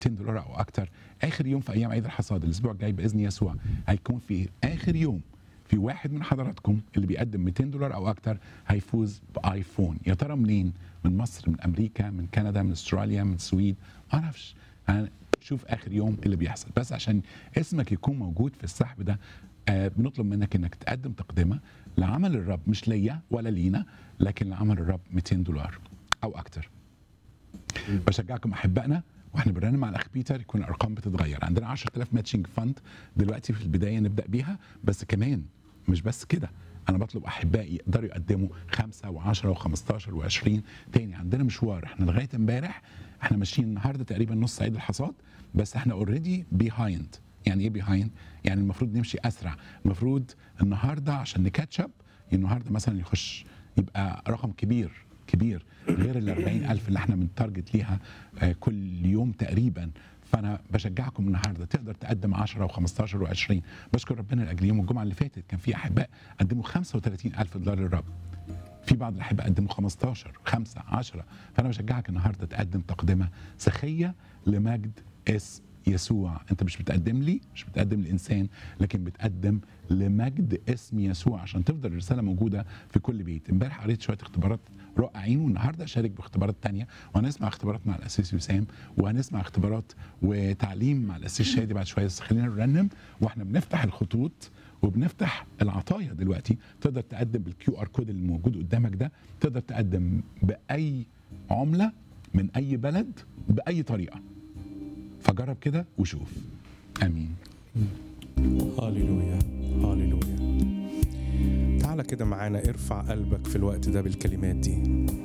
10 دولار او اكتر اخر يوم في ايام عيد الحصاد الاسبوع الجاي باذن يسوع هيكون في اخر يوم في واحد من حضراتكم اللي بيقدم 200 دولار او اكتر هيفوز بايفون يا ترى منين من مصر من امريكا من كندا من استراليا من السويد ما اعرفش أنا شوف اخر يوم اللي بيحصل بس عشان اسمك يكون موجود في السحب ده آه بنطلب منك انك تقدم تقدمه لعمل الرب مش ليا ولا لينا لكن لعمل الرب 200 دولار او اكتر بشجعكم احبائنا واحنا بنرنم على الاخ بيتر يكون الارقام بتتغير عندنا 10000 ماتشنج فند دلوقتي في البدايه نبدا بيها بس كمان مش بس كده انا بطلب احبائي يقدروا يقدموا خمسة و10 و15 و20 تاني عندنا مشوار احنا لغايه امبارح احنا ماشيين النهارده تقريبا نص عيد الحصاد بس احنا اوريدي بيهايند يعني ايه بيهايند يعني المفروض نمشي اسرع المفروض النهارده عشان نكاتشب النهارده مثلا يخش يبقى رقم كبير كبير غير ال 40000 اللي احنا بنتارجت ليها آه، كل يوم تقريبا فانا بشجعكم النهارده تقدر تقدم 10 و15 و20 بشكر ربنا لاجل يوم الجمعه اللي فاتت كان في احباء قدموا 35000 دولار للرب في بعض الاحباء قدموا 15 5 10 فانا بشجعك النهارده تقدم تقدمه سخيه لمجد اسم يسوع انت مش بتقدم لي مش بتقدم لانسان لكن بتقدم لمجد اسم يسوع عشان تفضل الرساله موجوده في كل بيت امبارح قريت شويه اختبارات رائعين والنهارده اشارك باختبارات تانية وهنسمع اختبارات مع الاسيس وسام وهنسمع اختبارات وتعليم مع الاسيس شادي بعد شويه بس خلينا نرنم واحنا بنفتح الخطوط وبنفتح العطايا دلوقتي تقدر تقدم بالكيو ار كود اللي موجود قدامك ده تقدر تقدم باي عمله من اي بلد باي طريقه فجرب كده وشوف امين هاليلويا هاليلويا تعالى كده معانا ارفع قلبك في الوقت ده بالكلمات دي